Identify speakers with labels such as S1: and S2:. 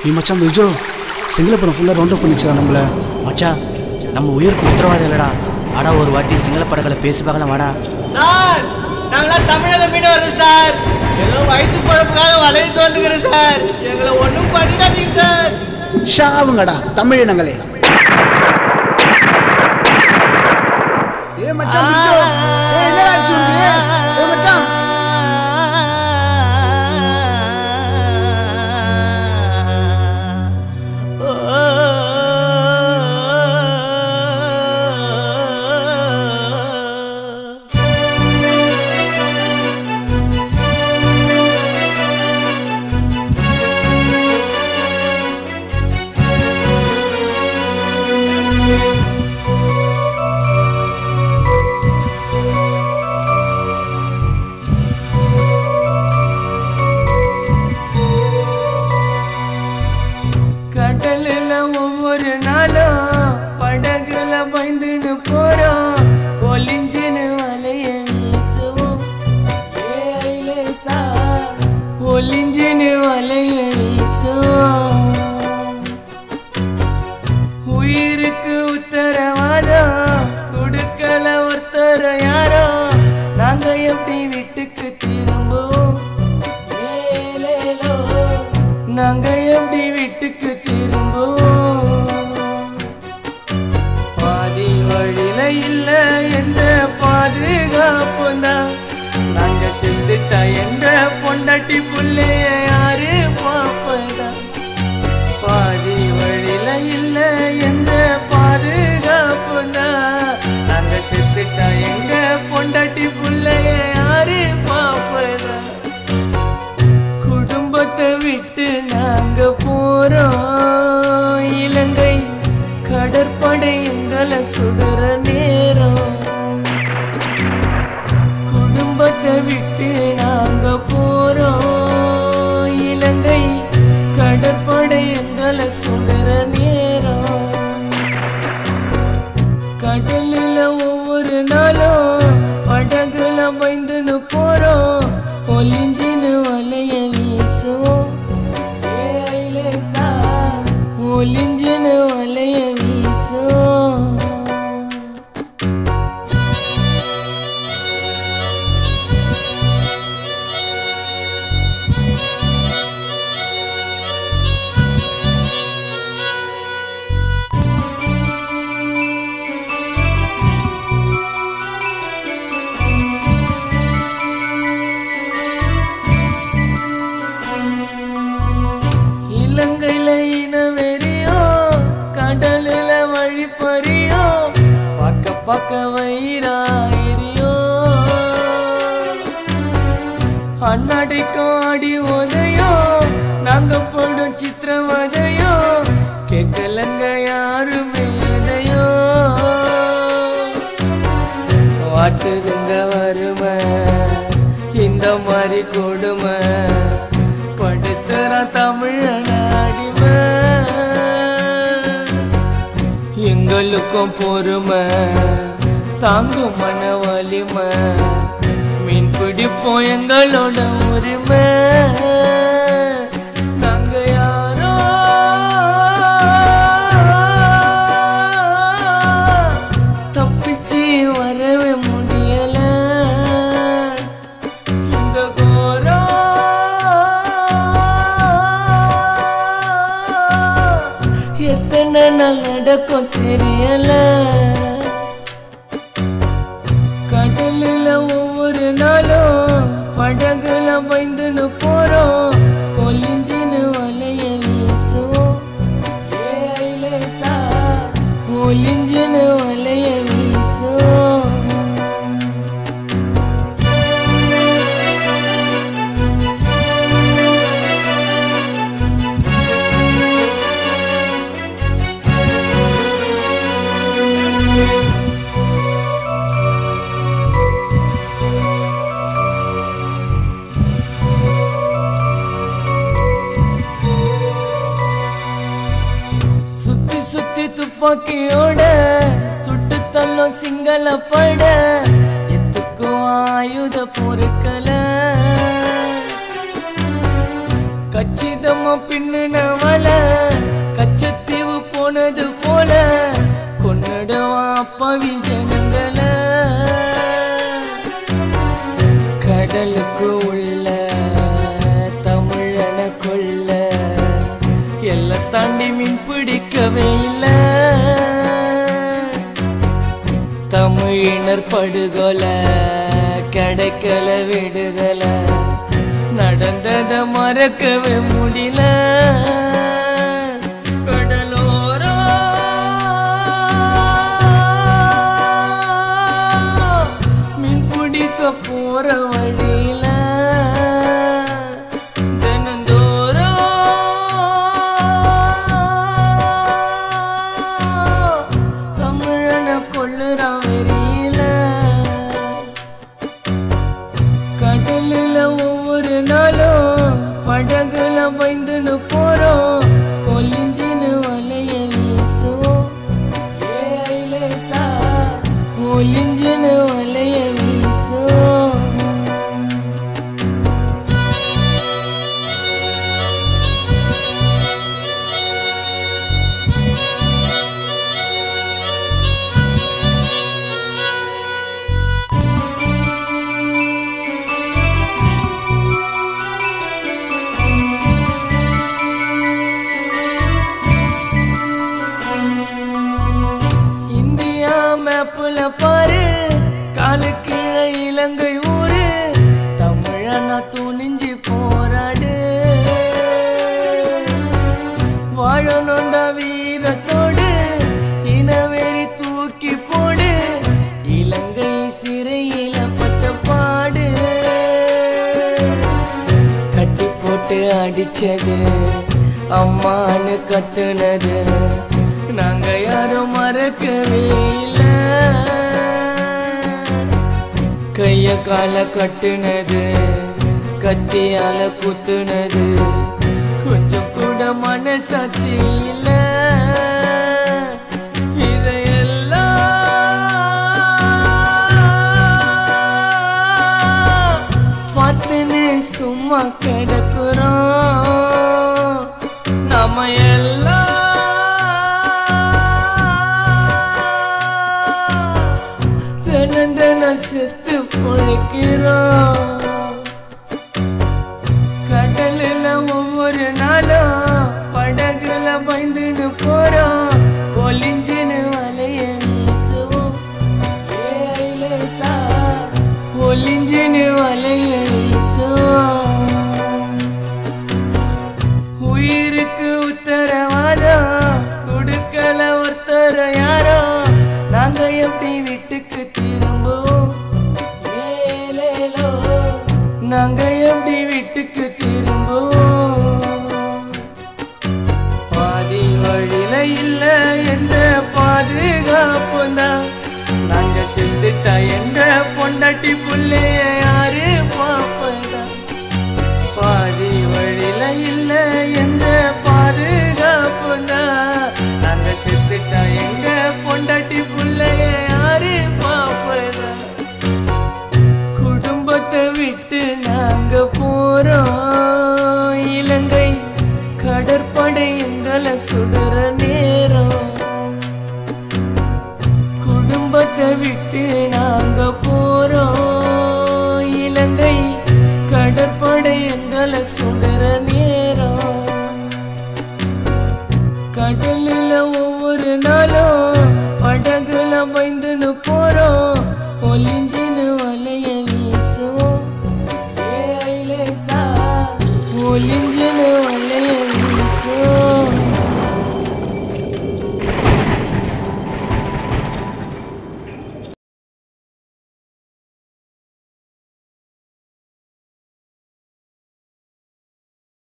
S1: நீ மச்சான் விஜோ சிங்களப்புறம் ஃபுல்லாக ரவுண்ட் அப் பண்ணிச்சா நம்மள
S2: மச்சான் நம்ம உயிருக்கு உத்தரவாதம் இல்லடா ஆடா ஒரு வாட்டி சிங்கள படங்களை பேசி பார்க்கலாம் வாடா
S3: சார் நாங்களாம் தமிழக மீனவர்கள் சார் ஏதோ வயிற்று குழப்புக்காக வளைய சொல்லுகிறேன் சார் எங்களை ஒன்றும் பண்ணிடாதீங்க சார்
S1: ஷாவுங்கடா தமிழினங்களே ஏ மச்சான் விஜோ ஏய், என்னடா ஆச்சு உனக்கு? ஏய் மச்சான்
S3: கடலில் ஒவ்வொரு நாளும் படகுல பயந்துன்னு போறோம் ஒளிஞ்சின்னு வலைய வீசுவோம் ஏ ஐலேசா, ஒளிஞ்சின்னு வலைய வீசுவோம் உயிருக்கு உத்தரவாதம் கொடுக்கல ஒருத்தர் யாரோ நாங்க எப்படி வீட்டுக்கு திரும்புவோம் ஏலேலோ, நாங்க எப்படி வீட்டுக்கு திரும்புவோம் பாதி வழியில இல்ல எந்த பாதுகாப்பு தான் நாங்க செத்துட்டா எந்த பொண்டாட்டி புள்ளைய யாரு பாப்பதா பாதி வழியில இல்ல எந்த பாதுகாப்பு தான் நாங்க செத்துட்டா எங்க பொண்டாட்டி புள்ளைய யாரு பாப்பதா குடும்பத்தை விட்டு நாங்க போறோம் இலங்கை கடற்படை எங்களை சுடுற நேரம் குடும்பத்தை விட்டு நாங்க போறோம் இலங்கை கடற்படை எங்களை சுடுற நேரம் கடலில் ஒவ்வொரு நாளும் படகுல பயந்துன்னு போறோம் ஒளிஞ்சின்னு வலைய வீசுவோம் ஏ ஐலேசா, ஒளிஞ்சின்னு வலைய வீசுவோம் இலங்கையில இனவெறியோ கடலில வழிப்பறியோ பக்க பக்க வயிறாயிரியோ அண்ணாடிக்கும் அடி உதையோ நாங்க போடும் சித்திரவதையோ கேட்கலங்க யாருமே இதையோ வாட்டுதுங்க வறுமை இந்த மாதிரி கொடுமை படுத்துற தமிழன அடிமை எங்களுக்கும் பொறுமை தாங்கும் மன வலிமை மீன் பிடிப்போம் எங்களோட உரிமை நாங்க யாரோ தப்பிச்சு வரவே முடியல இந்த கோரம் எத்தனை நாள் நடக்கும் தெரியல கடலில் ஒவ்வொரு நாளும் படகுல பயந்துன்னு போறோம் ஒளிஞ்சின்னு வலைய வீசுவோம் ஏ ஐலேசா, ஒளிஞ்சின்னு வலைய வீசுவோம் சுத்தி சுத்தி துப்பாக்கியோட சுட்டு தள்ளும் சிங்கள பட எத்துக்கும் ஆயுத பொருட்களை
S4: கச்சிதமா பின்னுனவள கச்சத்தீவு போனது போல கொன்னுடுவான் அப்பாவி ஜனங்கள கடலுக்கு உள்ள தமிழன கொல்ல எல்லாம் தாண்டி மீன் பிடிக்கவே இல்லை தமிழினர் படுகொலை கிடைக்கல விடுதல நடந்தத மறக்கவே முடியல கடலோரம் மீன் பிடிக்க போற வழியில தினந்தோறும் தமிழன கொள்ளுறான் வெறியில கடலில் ஒவ்வொரு நாளும் படகுல பயந்துன்னு போறோம் ஒளிஞ்சின்னு வலைய வீசுவோம் ஏ ஐலேசா, ஒளிஞ்சின்னு வலைய வீசுவோம் இந்தியா மேப்புல பாரு காலு கீழே இலங்கை ஊரு தமிழனா துணிஞ்சு போராடு வாழணுண்டா வீரத்தோடு இனவெறி தூக்கி போடு இலங்கை சிறையில பட்ட பாடு கட்டி போட்டு அடிச்சது அம்மான்னு கத்துனது நாங்க யாரும் மறக்கவே இல்லை கைய கால கட்டுனது கத்தியால குத்துனது கொஞ்சம் கூட மனசாட்சி இல்ல இதையெல்லாம் பார்த்துன்னு சும்மா கிடக்குறோம் நாம எல்லாம் தினம் தினம் செத்து பொழைக்கிறோம் கடலில் ஒவ்வொரு நாளும் படகுல பயந்துன்னு போறோம் ஒளிஞ்சின்னு வலைய வீசுவோம் ஏ ஐலேசா, ஒளிஞ்சின்னு வலைய வீசுவோம் உயிருக்கு உத்தரவாதம் கொடுக்கல ஒருத்தர யாரோ நாங்க எப்படி வீட்டுக்கு திரும்புவோம் ஏலேலோ, நாங்க எப்படி வீட்டுக்கு திரும்புவோம் பாதி வழியில இல்ல எந்த பாதுகாப்பும் தான் நாங்க செத்துட்டா எங்க பொண்டாட்டி புள்ளைய யாரு பாப்பதா பாதி வழியில இல்ல எந்த பாதுகாப்பு நாங்க செத்துட்டா எங்க பொண்டாட்டி புள்ளைய யாரு பாப்பதா குடும்பத்தை விட்டு நாங்க போறோம் இலங்கை கடற்படை எங்களை சுடுற நேரம் குடும்பத்தை விட்டு நாங்க போறோம் இலங்கை கடற்படை எங்களை சுடுற நேரம் கடலில் ஒவ்வொரு நாளும் படகுல பயந்துன்னு போறோம் ஒளிஞ்சின்னு வலைய வீசுவோம் ஏ ஐலேசா, ஒளிஞ்சு